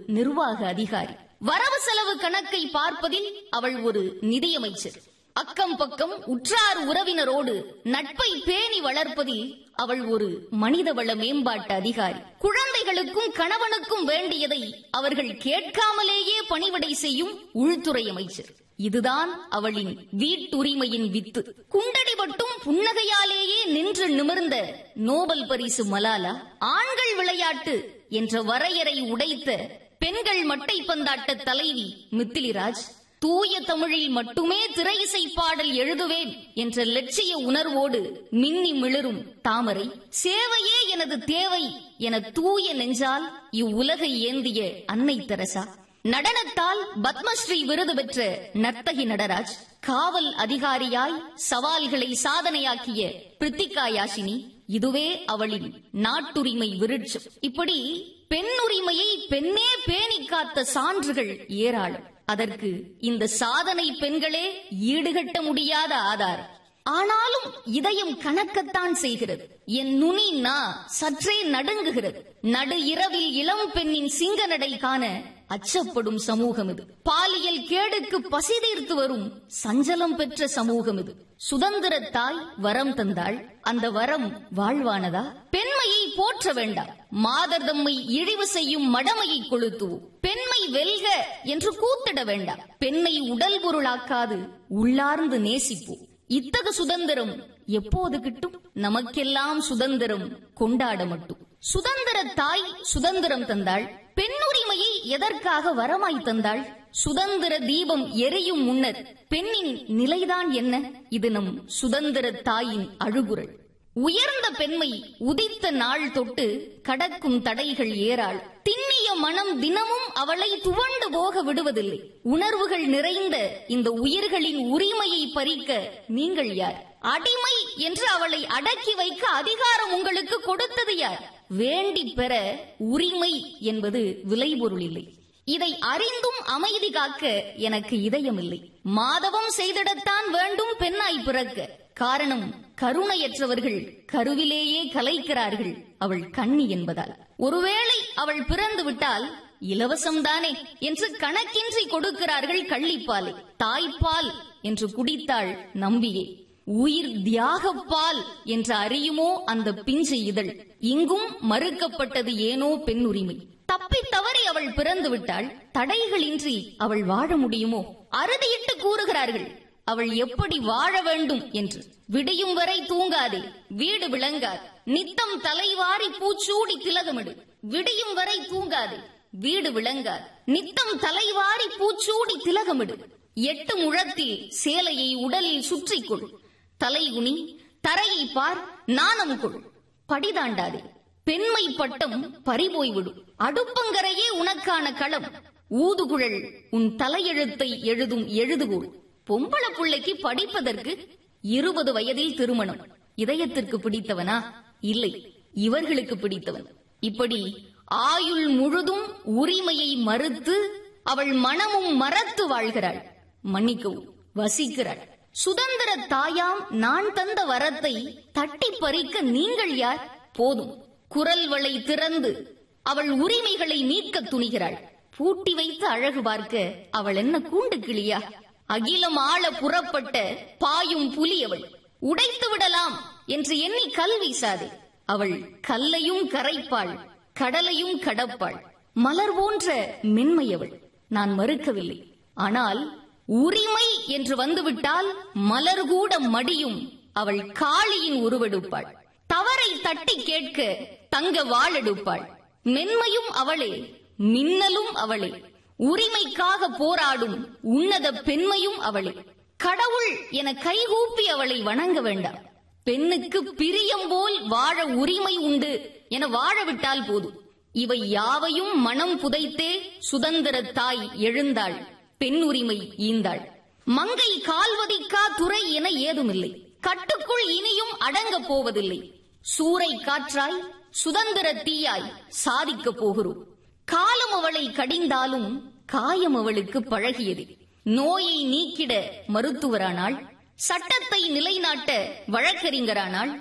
நிர்வாக அதிகாரி வரவு செலவு கணக்கை பார்ப்பதில் அவள் ஒரு நிதியமைச்சர் அக்கம் பக்கம் உற்றார் உறவினரோடு நட்பை பேணி வளர்ப்பதில் அவள் ஒரு மனிதவள மேம்பாட்டு அதிகாரி குழந்தைகளுக்கும் கணவனுக்கும் வேண்டியதை அவர்கள் கேட்காமலேயே பணிவிடை செய்யும் உள்துறை அமைச்சர் இதுதான் அவளின் வீட்டுரிமையின் வித்து குண்டடி மட்டும் புன்னகையாலேயே நின்று நிமிர்ந்த நோபல் பரிசு மலாலா ஆண்கள் விளையாட்டு என்ற வரையறை உடைத்த பெண்கள் மட்டை பந்தாட்ட தலைவி மித்திலிராஜ் தூய தமிழில் மட்டுமே திரை இசை பாடல் எழுதுவேன் என்ற லட்சிய உணர்வோடு மின்னி மிளரும் தாமரை சேவையே எனது தேவை என தூய நெஞ்சால் இவ்வுலகை ஏந்திய அன்னை தெரசா நடனத்தால் பத்மஸ்ரீ விருது பெற்ற நர்த்தகி நடராஜ் காவல் அதிகாரியாய் சவால்களை சாதனையாக்கிய பிரித்திகா யாஷினி இதுவே அவளின் நாட்டுரிமை விருட்சம் இப்படி பெண்ணுரிமையை பெண்ணே பேணி காத்த சான்றுகள் ஏராளம் அதற்கு இந்த சாதனை பெண்களே ஈடுகட்ட முடியாத ஆதாரம் ஆனாலும் இதயம் கணக்கத்தான் செய்கிறது என் நுனி நா சற்றே நடுங்குகிறது நடு இரவில் இளம் பெண்ணின் சிங்க நடை காண அச்சப்படும் சமூகம் இது பாலியல் கேடுக்கு பசி தீர்த்து வரும் சஞ்சலம் பெற்ற சமூகம் இது சுதந்திரத்தாய் வரம் தந்தாள் அந்த வரம் வாழ்வானதா பெண்மையை போற்ற வேண்டாம் மாதர் தம்மை இழிவு செய்யும் மடமையை கொளுத்துவோம் பெண்மை வெல்க என்று கூத்திட வேண்டாம் பெண்ணை உடல் பொருளாக்காது உள்ளார்ந்து நேசிப்போம் இத்தகு சுதந்திரம் எப்போது கிட்டும் நமக்கெல்லாம் சுதந்திரம் கொண்டாட மட்டும் சுதந்திர தாய் சுதந்திரம் தந்தாள் பெண்ணுரிமையை எதற்காக வரமாய் தந்தாள் சுதந்திர தீபம் எரியும் முன்னர் பெண்ணின் நிலைதான் என்ன இது நம் சுதந்திர தாயின் அழுகுரல் உயர்ந்த பெண்மை உதித்த நாள் தொட்டு கடக்கும் தடைகள் ஏறாள் திண்ணிய மனம் தினமும் அவளை துவண்டு போக விடுவதில்லை உணர்வுகள் நிறைந்த இந்த உயிர்களின் உரிமையை பறிக்க நீங்கள் யார் அடிமை என்று அவளை அடக்கி வைக்க அதிகாரம் உங்களுக்கு கொடுத்தது யார் வேண்டி பெற உரிமை என்பது விளைபொருள் இல்லை இதை அறிந்தும் அமைதி காக்க எனக்கு இதயமில்லை மாதவம் செய்திடத்தான் வேண்டும் பெண்ணாய் பிறக்க காரணம் கருணையற்றவர்கள் கருவிலேயே கலைக்கிறார்கள் அவள் கண்ணி என்பதால் ஒருவேளை அவள் பிறந்து விட்டால் இலவசம்தானே என்று கணக்கின்றி கொடுக்கிறார்கள் கள்ளிப்பாலை தாய்ப்பால் என்று குடித்தாள் நம்பியே உயிர் தியாகப்பால் என்று அறியுமோ அந்த பிஞ்சு இதழ் இங்கும் மறுக்கப்பட்டது ஏனோ பெண் உரிமை தப்பி தவறி அவள் பிறந்து விட்டாள் தடைகளின்றி அவள் வாழ முடியுமோ அறுதியிட்டு கூறுகிறார்கள் அவள் எப்படி வாழ வேண்டும் என்று விடியும் வரை தூங்காதே வீடு விளங்காது நித்தம் தலைவாரி பூச்சூடி திலகமிடு விடியும் வரை தூங்காதே வீடு விளங்காது நித்தம் தலைவாரி பூச்சூடி திலகமிடு எட்டு முழத்தில் சேலையை உடலில் சுற்றிக்கொள் தலைகுனி தரையை பார் நாணம் கொள் படிதாண்டாதே பெண்மை பட்டம் பறிபோய்விடும் அடுப்பங்கரையே உனக்கான களம் ஊதுகுழல் உன் தலையெழுத்தை எழுதும் எழுதுகோள் பொம்பள பிள்ளைக்கு படிப்பதற்கு இருபது வயதில் திருமணம் இதயத்திற்கு பிடித்தவனா இல்லை இவர்களுக்கு பிடித்தவன் இப்படி ஆயுள் முழுதும் உரிமையை மறுத்து அவள் மனமும் மறத்து வாழ்கிறாள் மன்னிக்கவும் வசிக்கிறாள் சுதந்திர தாயாம் நான் தந்த வரத்தை தட்டி பறிக்க நீங்கள் யார் போதும் குரல் வளை திறந்து அவள் உரிமைகளை மீட்க துணிகிறாள் பூட்டி வைத்து அழகு பார்க்க அவள் என்ன கூண்டு கிளியா அகிலம் ஆள புறப்பட்ட பாயும் புலி அவள் உடைத்து விடலாம் என்று எண்ணி கல் வீசாதே அவள் கல்லையும் கரைப்பாள் கடலையும் கடப்பாள் மலர் போன்ற மென்மையவள் நான் மறுக்கவில்லை ஆனால் உரிமை என்று வந்துவிட்டால் மலர் கூட மடியும் அவள் காளியின் உருவெடுப்பாள் தவறை தட்டி கேட்க தங்க வாழெடுப்பாள் மென்மையும் அவளே மின்னலும் அவளே உரிமைக்காக போராடும் உன்னத பெண்மையும் அவளே கடவுள் என கைகூப்பி அவளை வணங்க வேண்டாம் பெண்ணுக்கு பிரியம் போல் வாழ உரிமை உண்டு என வாழவிட்டால் போதும் இவை யாவையும் மனம் புதைத்தே சுதந்திர தாய் எழுந்தாள் பெண் உரிமை ஈந்தாள் மங்கை கால்வதிக்கா துறை என ஏதுமில்லை கட்டுக்குள் இனியும் அடங்கப் போவதில்லை சூறை காற்றாய் சுதந்திர தீயாய் சாதிக்கப் போகிறோம் காலம் அவளை கடிந்தாலும் காயம் அவளுக்கு பழகியது நோயை நீக்கிட மருத்துவரானாள் சட்டத்தை நிலைநாட்ட வழக்கறிஞரானாள்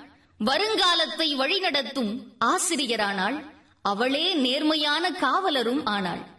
வருங்காலத்தை வழிநடத்தும் ஆசிரியரானாள் அவளே நேர்மையான காவலரும் ஆனாள்